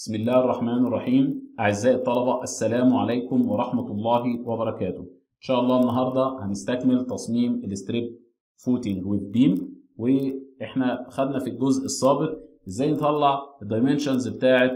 بسم الله الرحمن الرحيم أعزائي الطلبة السلام عليكم ورحمة الله وبركاته إن شاء الله النهاردة هنستكمل تصميم الستريب فوتنج وذ بيم وإحنا خدنا في الجزء السابق إزاي نطلع الدايمنشنز بتاعة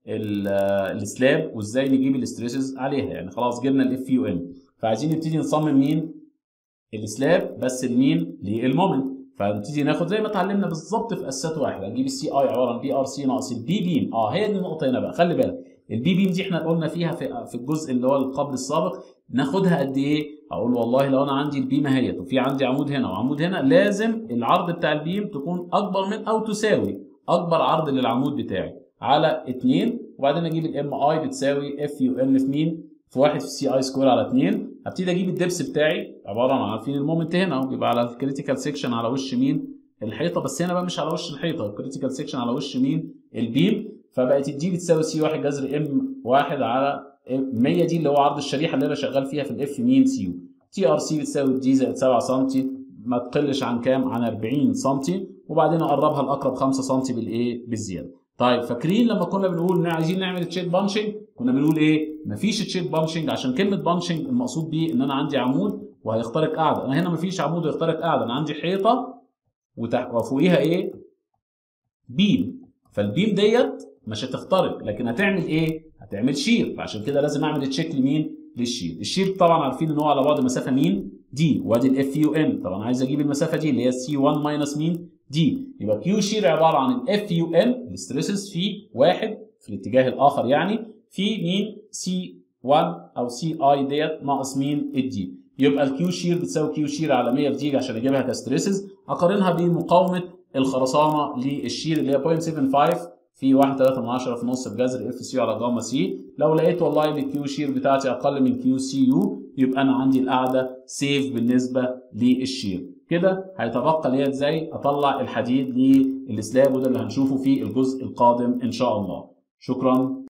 السلاب وإزاي نجيب الاستريسز عليها يعني خلاص جبنا الاف يو ام فعايزين نبتدي نصمم مين السلاب بس لمين للمومنت فنبتدي ناخد زي ما اتعلمنا بالظبط في اسات واحد هنجيب السي اي عباره عن بي ار سي ناقص البي بيم اه هي دي النقطه هنا بقى خلي بالك البي بيم دي احنا قلنا فيها في, في الجزء اللي هو القبل السابق ناخدها قد ايه اقول والله لو انا عندي البيم اهيت وفي عندي عمود هنا وعمود هنا لازم العرض بتاع البيم تكون اكبر من او تساوي اكبر عرض للعمود بتاعي على 2 وبعدين اجيب الام اي بتساوي اف يو ان في مين في 1 في سي اي سكوير على 2 هبتدي اجيب الدبس بتاعي عباره عن عارفين المومنت هنا وبيبقى على الكريتيكال سيكشن على وش مين الحيطه بس هنا بقى مش على وش الحيطه الكريتيكال سيكشن على وش مين البيم فبقت الدي بتساوي سي 1 جذر ام 1 على 100 دي اللي هو عرض الشريحه اللي انا شغال فيها في الاف مين سي يو تي ار سي بتساوي الدي زائد 7 سم ما تقلش عن كام عن 40 سم وبعدين اقربها لاقرب 5 سم بالايه بالزياده طيب فاكرين لما كنا بنقول عايزين نعمل تشيك بانشنج كنا بنقول ايه مفيش تشيك بانشنج عشان كلمه بانشنج المقصود بيه ان انا عندي عمود وهيخترق قاعده انا هنا مفيش عمود ويخترق قاعده انا عندي حيطه وفوقيها ايه بيم فالبيم ديت مش هتخترق لكن هتعمل ايه هتعمل شير فعشان كده لازم اعمل تشيك لمين للشير الشير طبعا عارفين ان هو على بعد مسافه مين دي وادي الاف يو ان طبعا عايز اجيب المسافه دي اللي هي سي 1 ماينس مين دي يبقى كيو شير عباره عن الاف يو ان الستريسز في واحد في الاتجاه الاخر يعني في مين سي 1 او سي اي ديت ناقص مين الدي يبقى الكيو شير بتساوي كيو شير على 100 في دي عشان اجيبها كستريسز اقارنها بمقاومه الخرسانه للشير اللي هي 0.75 في 1 3 من 10 في نص بجذر اف سي على جاما سي لو لقيت والله ان الكيو شير بتاعتي اقل من كيو سي يو يبقى انا عندي القاعده سيف بالنسبه للشير كده هيتبقى ليا ازاي اطلع الحديد للسلاب وده اللي هنشوفه في الجزء القادم ان شاء الله شكرا